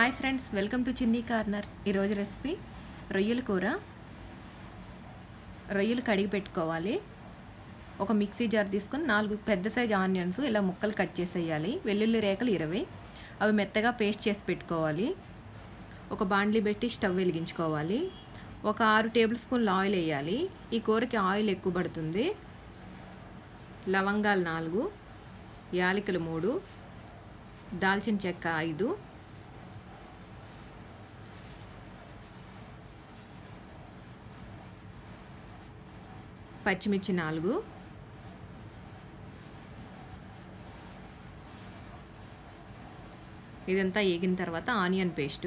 hi friends welcome to Chinni corner ఈరోజు recipe రొయ్యల కూర రొయ్యలు కడిగి పెట్టుకోవాలి ఒక మిక్సీ జార్ తీసుకొని నాలుగు పెద్ద సైజ్ ఆనియన్స్ ఇలా ముక్కలు కట్ చేసేయాలి వెల్లుల్లి రేఖలు ఇరవై అవి మెత్తగా పేస్ట్ చేసి పెట్టుకోవాలి ఒక బాండ్లీ పెట్టి స్టవ్ వెలిగించుకోవాలి ఒక ఆరు టేబుల్ స్పూన్ల ఆయిల్ వేయాలి ఈ కూరకి ఆయిల్ ఎక్కువ పడుతుంది లవంగాలు నాలుగు యాలకులు మూడు దాల్చిన చెక్క ఐదు పచ్చిమిర్చి నాలుగు ఇదంతా వేగిన తర్వాత ఆనియన్ పేస్టు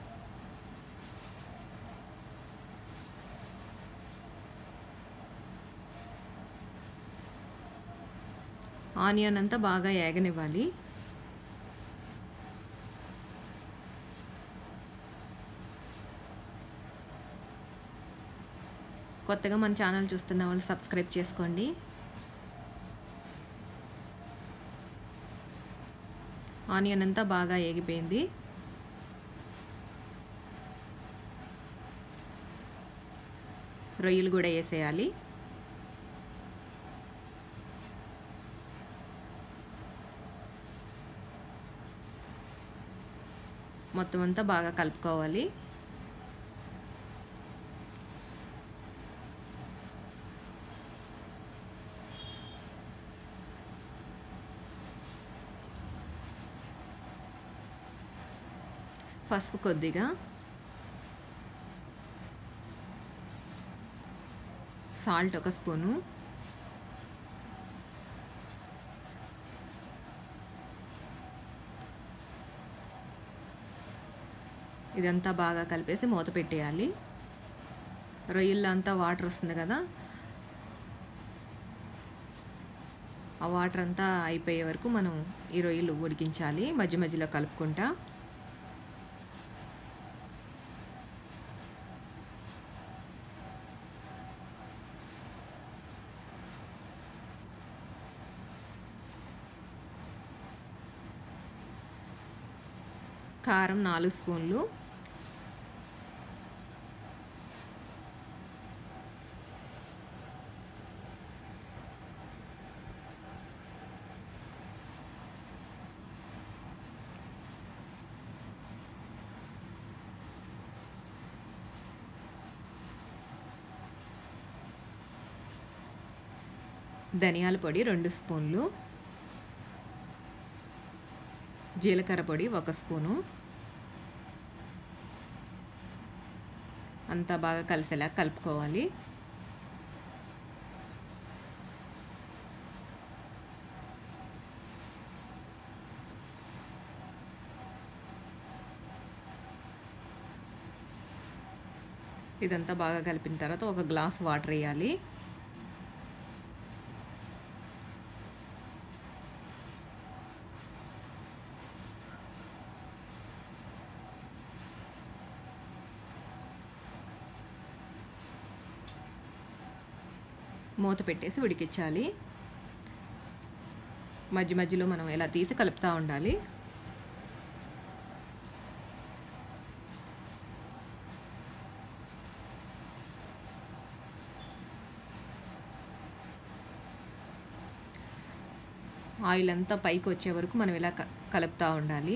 ఆనియన్ అంతా బాగా ఏగనివ్వాలి కొత్తగా మన ఛానల్ చూస్తున్న వాళ్ళు సబ్స్క్రైబ్ చేసుకోండి ఆనియన్ అంతా బాగా ఏగిపోయింది రొయ్యలు కూడా వేసేయాలి మొత్తం అంతా బాగా కలుపుకోవాలి పసుపు కొద్దిగా సాల్ట్ ఒక స్పూను ఇదంతా బాగా కలిపేసి మూత పెట్టేయాలి రొయ్యల్లో అంతా వాటర్ వస్తుంది కదా ఆ వాటర్ అంతా అయిపోయే వరకు మనం ఈ రొయ్యలు ఉడికించాలి మధ్య మధ్యలో కలుపుకుంటా కారం నాలుగు స్పూన్లు ధనియాల పొడి రెండు స్పూన్లు జీలకర్ర పొడి ఒక స్పూను అంతా బాగా కలిసేలా కలుపుకోవాలి ఇదంతా బాగా కలిపిన తర్వాత ఒక గ్లాస్ వాటర్ వేయాలి మూత పెట్టేసి ఉడికించాలి మధ్య మధ్యలో మనం ఇలా తీసి కలుపుతూ ఉండాలి ఆయిల్ అంతా పైకి వచ్చే వరకు మనం ఇలా కలుపుతూ ఉండాలి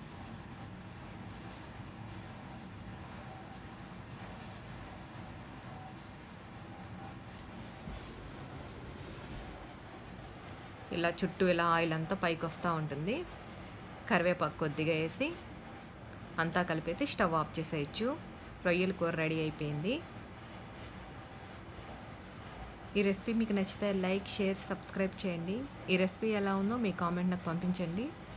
ఇలా చుట్టూ ఇలా ఆయిల్ అంతా పైకి వస్తూ ఉంటుంది కరివేపాకు కొద్దిగా వేసి అంతా కలిపేసి స్టవ్ ఆఫ్ చేసేయచ్చు రొయ్యల కూర రెడీ అయిపోయింది ఈ రెసిపీ మీకు నచ్చితే లైక్ షేర్ సబ్స్క్రైబ్ చేయండి ఈ రెసిపీ ఎలా ఉందో మీ కామెంట్ నాకు పంపించండి